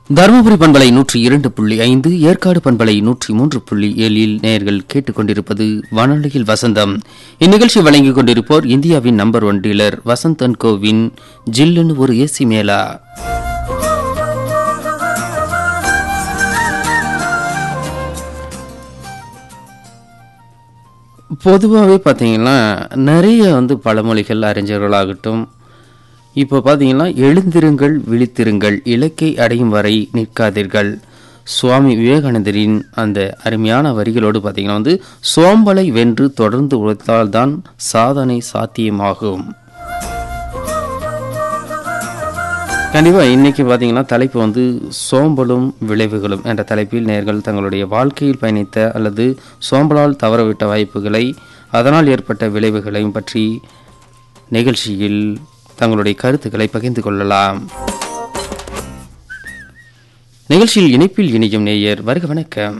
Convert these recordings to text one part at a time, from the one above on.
தருமபுரி பண்பலை நூற்றி இரண்டு புள்ளி ஐந்து ஏற்காடு பண்பலை நூற்றி மூன்று புள்ளி ஏழில் நேயர்கள் கேட்டுக்கொண்டிருப்பது வானொலியில் வசந்தம் இந்நிகழ்ச்சி வழங்கிக் கொண்டிருப்போர் இந்தியாவின் number one dealer Vasanth and கோவின் ஜில்லுன்னு ஒரு ஏசி மேலா பொதுவாகவே பார்த்தீங்கன்னா நிறைய வந்து பழமொழிகள் அறிஞர்களாகட்டும் இப்போ பார்த்தீங்கன்னா எழுந்திருங்கள் விழித்திருங்கள் இலக்கை அடையும் வரை நிற்காதீர்கள் சுவாமி விவேகானந்தரின் அந்த அருமையான வரிகளோடு பார்த்தீங்கன்னா வந்து சோம்பலை வென்று தொடர்ந்து உழைத்தால்தான் சாதனை சாத்தியமாகும் கண்டிப்பாக இன்னைக்கு பார்த்தீங்கன்னா தலைப்பு வந்து சோம்பலும் விளைவுகளும் என்ற தலைப்பில் நேர்கள் தங்களுடைய வாழ்க்கையில் பயணித்த அல்லது சோம்பலால் தவறவிட்ட வாய்ப்புகளை அதனால் ஏற்பட்ட விளைவுகளையும் பற்றி நிகழ்ச்சியில் தங்களுடைய கருத்துக்களை பகிர்ந்து கொள்ளலாம் நிகழ்ச்சியில் இணைப்பில் இணையும் நேயர் வருக வணக்கம்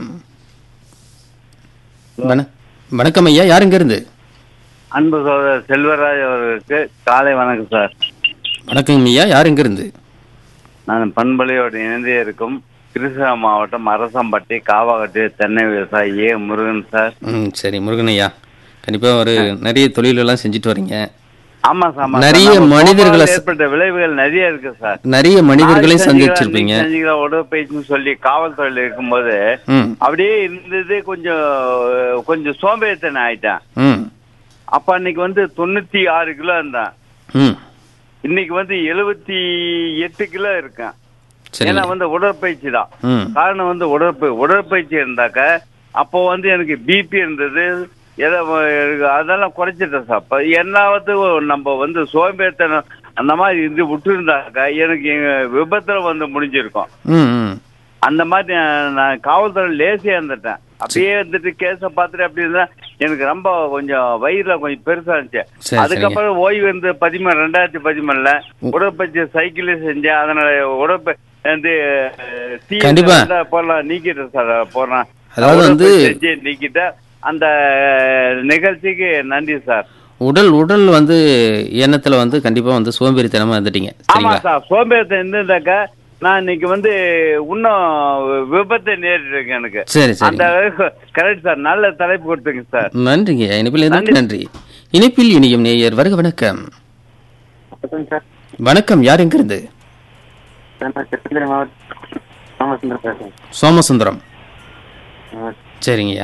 வண- வணக்கம் ஐயா யாருங்க இருந்து அன்பு சகோதரர் செல்வராஜ் அவர்களுக்கு காலை வணக்கம் சார் வணக்கம் ஐயா யாருங்க இருந்து நான் பண்பலையோடு இணைந்தே இருக்கும் கிருஷ்ணா மாவட்டம் அரசம்பட்டி காவாகட்டி தென்னை விவசாயி ஏ முருகன் சார் ம் சரி முருகன் ஐயா கண்டிப்பாக ஒரு நிறைய தொழிலெல்லாம் செஞ்சுட்டு வரீங்க ஆமா சார் ஆமா சார். நிறைய நம்ம மனிதர்களை சோம்பலால் ஏற்பட்ட விளைவுகள் நிறைய இருக்கு சார் நிறைய மனிதர்களை நாளைக்கு சந்திச்சிருப்பீங்க செஞ்சுக்கலாம், இன்னைக்கு செஞ்சுக்கலாம், உடற்பயிற்சின்னு சொல்லி காவல்துறையில இருக்கும்போது ம் அப்படியே இருந்தது கொஞ்சம் கொஞ்சம் சோம்பேறித்தனம் ஆயிட்டேன் ம் அப்ப அன்னைக்கு வந்து தொண்ணூத்தி ஆறு கிலோ இருந்தேன் ம் இன்னைக்கு வந்து எழுபத்தி எட்டு கிலோ இருக்கேன் சரி ஏன்னா வந்து உடற்பயிற்சி தான் ம் காரணம் வந்து உடற்ப உடற்பயிற்சி இருந்தாக்க அப்போ வந்து எனக்கு பிபி இருந்தது எதை எனக்கு அதெல்லாம் குறைச்சிட்டேன் சார் அப்போ என்னாவது நம்ம வந்து சோம்பேறித்தனம் அந்த மாதிரி இருந்து விட்டுருந்தாக்க எனக்கு எங்க விபத்துல வந்து முடிஞ்சிருக்கும் ம் ம் அந்த மாதிரி நான் நான் காவல்துறை லேசியா இருந்துட்டேன் அப்படியே வந்துட்டு கேஸை பார்த்துட்டு அப்படி இருந்தா எனக்கு ரொம்ப கொஞ்சம் வயிறுல கொஞ்சம் பெருசா இருந்துச்சு சரி, அதுக்கப்புறம் ஓய்வு இருந்து பதிமூணு ரெண்டாயிரத்தி பதிமூணுல உடற்பயிற்சி சைக்கிளே செஞ்சேன் அதனால உடற்ப வந்து அஹ், தீ கண்டிப்பா. இருந்தா போடலாம் நீக்கிட்டேன் சார் போறேன் அதாவது வந்து- நீக்கிட்டேன் அந்த அஹ், நிகழ்ச்சிக்கு நன்றி சார் உடல் உடல் வந்து எண்ணத்துல வந்து கண்டிப்பா வந்து சோம்பேறித்தனமா இருந்துட்டீங்க ஆமா சரிங்களா சார் சோம்பேறித்தனம் இருந்திருந்தாக்க நான் இன்னைக்கு வந்து இன்னும் விபத்தை நேரிட்டு இருக்கேன் எனக்கு சரி சரி அந்த கரெக்ட் சார் நல்ல தலைப்பு கொடுத்துங்க சார் நன்றிங்க இணைப்பில் இருந்து நன்றி இணைப்பில் இணையும் நேயர் வருக வணக்கம் சார் வணக்கம் யார் எங்க இருந்து சார் நான் கிருஷ்ணகிரி மாவட்டம் ராமச்சந்திரன் பேசுறேன் சோமசுந்தரம் ஆ, சரிங்கய்யா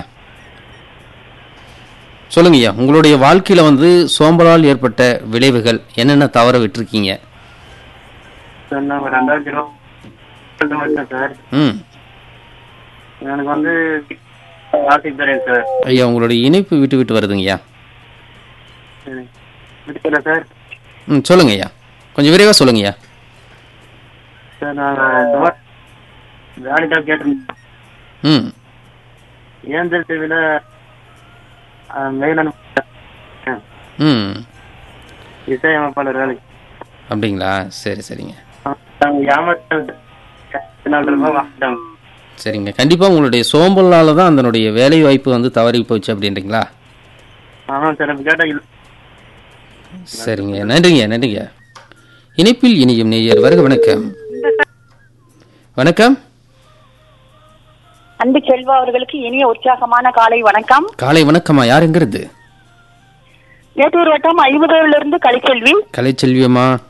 சொல்லுங்கய்யா உங்களுடைய வாழ்க்கையில வந்து சோம்பலால் ஏற்பட்ட விளைவுகள் என்னென்ன தவற விட்டுருக்கீங்க சார் நான் ஒரு ரெண்டாயிரத்தி இருபது வச்சேன் சார் ம் எனக்கு வந்து ஆசிக் தரேன் சார் ஐயா உங்களுடைய இணைப்பு விட்டு விட்டு வருதுங்கய்யா சரி. இருக்கல சார் ம் சொல்லுங்கய்யா கொஞ்சம் விரைவா சொல்லுங்கய்யா சார் நான் சுமார் வேலைக்காக கேட்டிருந்தேன் ம் ஏஞ்சல் டிவியில் மெயிலான ம் இசையமைப்பாளர் வேலை அப்படிங்களா சரி சரிங்க நாங்கள் ஏமாற்றம் நாலு ரூபாய் வாங்கிட்டாங்க சரிங்க கண்டிப்பாக உங்களுடைய சோம்பலால் தான் அதனுடைய வேலை வாய்ப்பு வந்து தவறி போச்சு அப்படின்றீங்களா ஆமாம் சார் அப்போ கேட்டால் இல்லை சரிங்க நன்றிங்க நன்றிங்க இணைப்பில் இனியும் நேயர் வருக வணக்கம் வணக்கம் அன்பு செல்வா அவர்களுக்கு இனிய உற்சாகமான காலை வணக்கம் காலை வணக்கம்மா யாருங்கிறது மேட்டூர் வட்டம் ஐம்பதுல இருந்து கலைச்செல்வி கலைச்செல்வியம்மா